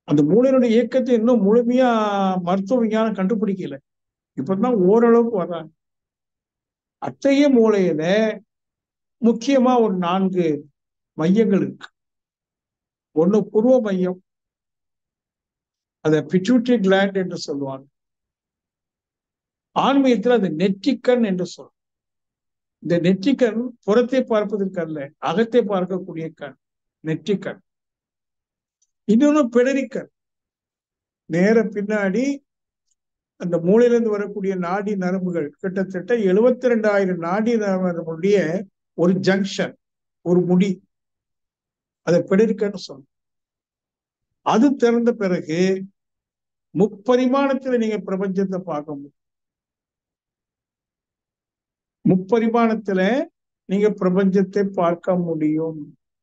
அந்த மூளையினுடைய இயக்கத்தை இன்னும் முழுமையா மருத்துவ விஞ்ஞானம் கண்டுபிடிக்கல இப்பதான் ஓரளவுக்கு வர்றாங்க அத்தகைய மூளையில முக்கியமா ஒரு நான்கு மையங்கள் இருக்கு ஒண்ணு புருவ மையம் அத பிட்யூட்டரி கிளாண்ட் என்று சொல்லுவாங்க ஆன்மீகத்தில் அது நெற்றிக்கண் என்று சொல்லும் இந்த நெற்றிக்கண் புறத்தை பார்ப்பதற்கு அல்ல அகத்தை பார்க்கக்கூடிய கண் நெற்றிக்கண் இன்னொன்னு பிடரிக்கண் நேர பின்னாடி அந்த மூளையிலிருந்து வரக்கூடிய நாடி நரம்புகள் கிட்டத்தட்ட எழுபத்தி ரெண்டாயிரம் நாடி நரம்புடைய ஒரு ஜங்ஷன் ஒரு முடி அதை பிடரிக்கன்னு சொல்லும் அது திறந்த பிறகு முப்பரிமாணத்துல நீங்க பிரபஞ்சத்தை பார்க்க முடியும் முப்பரிமாணத்துல நீங்க பிரபஞ்சத்தை பார்க்க முடியும்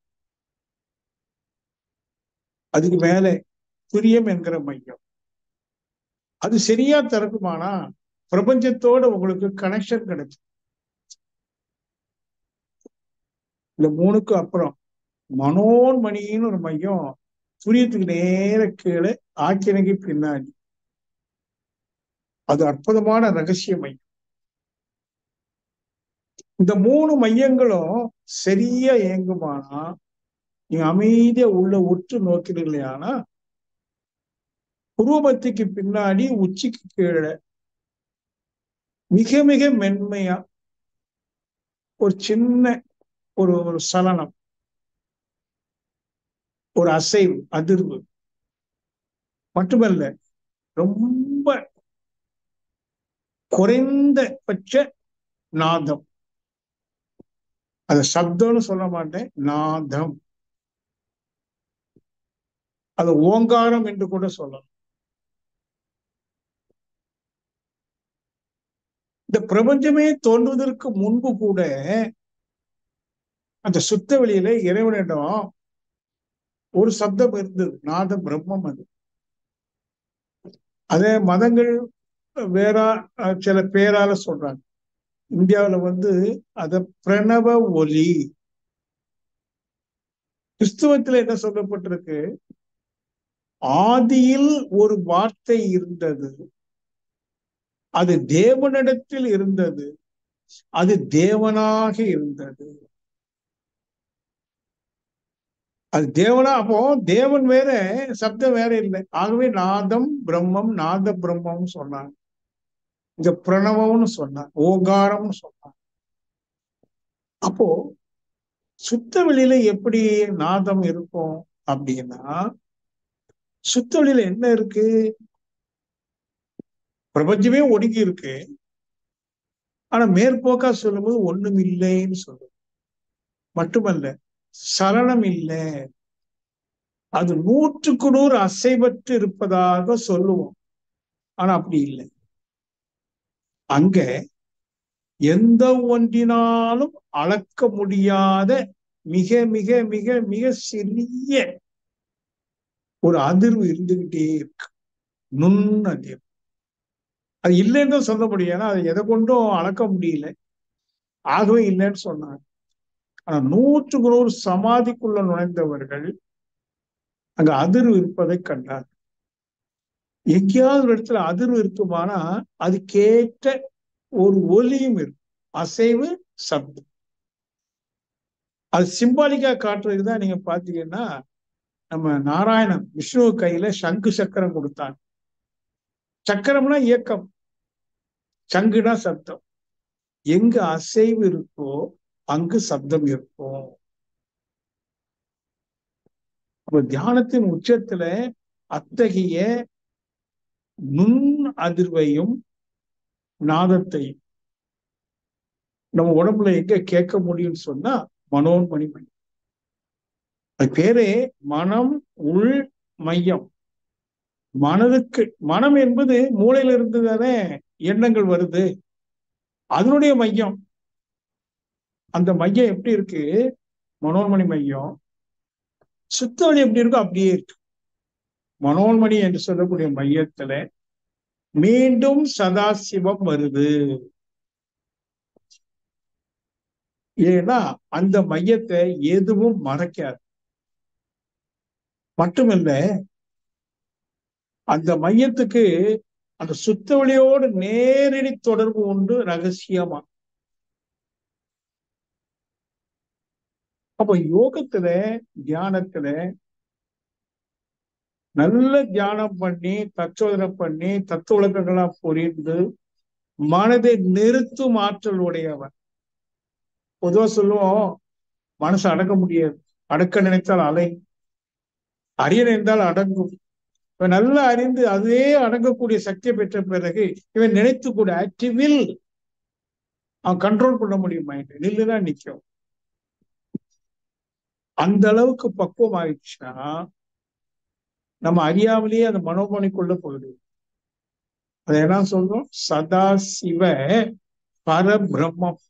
அதுக்கு மேல துரியம் என்கிற மையம் அது சரியா திறக்குமானா பிரபஞ்சத்தோட உங்களுக்கு கனெக்ஷன் கிடைக்கும் இந்த மூணுக்கு அப்புறம் மனோன்மணின்னு ஒரு மையம் துரியத்துக்கு நேர கீழே ஆக்கிரங்கி பின்னாடி அது அற்புதமான ரகசிய மையம் இந்த மூணு மையங்களும் சரியா இயங்குமானா நீங்க அமைதியா உள்ள உற்று நோக்கிறீங்களா புருவமத்திக்கு பின்னாடி உச்சிக்கு கீழே மிக மிக மென்மையா ஒரு சின்ன ஒரு ஒரு சலனம் ஒரு அசைவு அதிர்வு மட்டுமல்ல ரொம்ப குறைந்தபட்ச நாதம் அது சப்தம்னு சொல்ல மாட்டேன் நாதம் அது ஓங்காரம் என்று கூட சொல்லலாம் இந்த பிரபஞ்சமே தோன்றுவதற்கு முன்பு கூட அந்த சுத்த வெளியில இறைவனிடம் ஒரு சப்தம் இருந்தது நாத பிரம்மம் அது அதே மதங்கள் வேற சில பேரால சொல்றாங்க இந்தியாவில வந்து அத பிரணவ ஒலி கிறிஸ்துவத்துல என்ன சொல்லப்பட்டிருக்கு ஆதியில் ஒரு வார்த்தை இருந்தது அது தேவனிடத்தில் இருந்தது அது தேவனாக இருந்தது அது தேவனா அப்போ தேவன் வேற சப்தம் வேற இல்லை ஆகவே நாதம் பிரம்மம் நாத பிரம்மம் சொன்னாங்க இங்க பிரணவம்னு சொன்னாங்க ஓகாரம்னு சொன்னாங்க அப்போ சுத்த வெளியில எப்படி நாதம் இருக்கும் அப்படின்னா சுத்த வெளியில என்ன இருக்கு பிரபஞ்சமே ஒடுங்கி இருக்கு ஆனா மேற்போக்கா சொல்லும்போது ஒண்ணும் இல்லைன்னு சொல்லுது மட்டுமல்ல சலனம் இல்லை அது நூற்றுக்கு நூறு அசைவற்று இருப்பதாக சொல்லுவோம் ஆனா அப்படி இல்லை அங்க எந்த ஒன்றினாலும் அளக்க முடியாத மிக மிக மிக மிக சிறிய ஒரு அதிர்வு இருந்துகிட்டே இருக்கு நுண் அதிர்வு அது இல்லைன்னு தான் சொல்ல முடியும் ஏன்னா அதை எதை கொண்டும் அளக்க முடியல ஆகவே இல்லைன்னு சொன்னாங்க ஆனா நூற்றுக்கு நூறு சமாதிக்குள்ள நுழைந்தவர்கள் அங்க அதிர்வு இருப்பதை கண்டார் எங்கேயாவது ஒரு இடத்துல அதிர்வு இருக்குமானா அது கேட்ட ஒரு ஒலியும் இருக்கும் அசைவு சப்தம் அது சிம்பாலிக்கா காட்டுறதுக்கு தான் நீங்க பாத்தீங்கன்னா நம்ம நாராயணன் விஷ்ணு கையில சங்கு சக்கரம் கொடுத்தாங்க சக்கரம்னா இயக்கம் சங்குனா சப்தம் எங்க அசைவு இருக்கோ அங்கு சப்தம் இருக்கும் அப்ப தியானத்தின் உச்சத்துல அத்தகைய நுண் அதிர்வையும் நாதத்தையும் நம்ம உடம்புல எங்க கேட்க முடியும்னு சொன்னா மனோன்மணி மையம் அது பேரே மனம் உள் மையம் மனதுக்கு மனம் என்பது மூளையில இருந்து தானே எண்ணங்கள் வருது அதனுடைய மையம் அந்த மையம் எப்படி இருக்கு மனோன்மணி மையம் சுத்தவழி எப்படி இருக்கோ அப்படியே இருக்கு மனோன்மணி என்று சொல்லக்கூடிய மையத்துல மீண்டும் சதாசிவம் வருது ஏன்னா அந்த மையத்தை எதுவும் மறைக்காது மட்டுமில்ல அந்த மையத்துக்கு அந்த சுத்த வழியோடு நேரடி தொடர்பு உண்டு ரகசியமா அப்ப யோகத்துல தியானத்துல நல்ல தியானம் பண்ணி தச்சோதனை பண்ணி தத்துவ விளக்கங்களா புரிந்து மனதை நிறுத்தும் ஆற்றல் உடையவன் பொதுவா சொல்லுவோம் மனசு அடக்க முடியாது அடக்க நினைத்தால் அலை அறிய நினைத்தால் அடங்கும் இவன் நல்லா அறிந்து அதே அடங்கக்கூடிய சக்தியை பெற்ற பிறகு இவன் நினைத்து கூட ஆக்டிவில் அவன் கண்ட்ரோல் பண்ண முடியும் மைண்ட் நில்லுதான் நிற்கும் அந்த அளவுக்கு பக்குவம் ஆயிடுச்சுன்னா நம்ம அறியாமலேயே அந்த மனோமணிக்குள்ள போயிடுது அதை என்ன சொல்றோம் சதா சிவ பரபிரம்மம்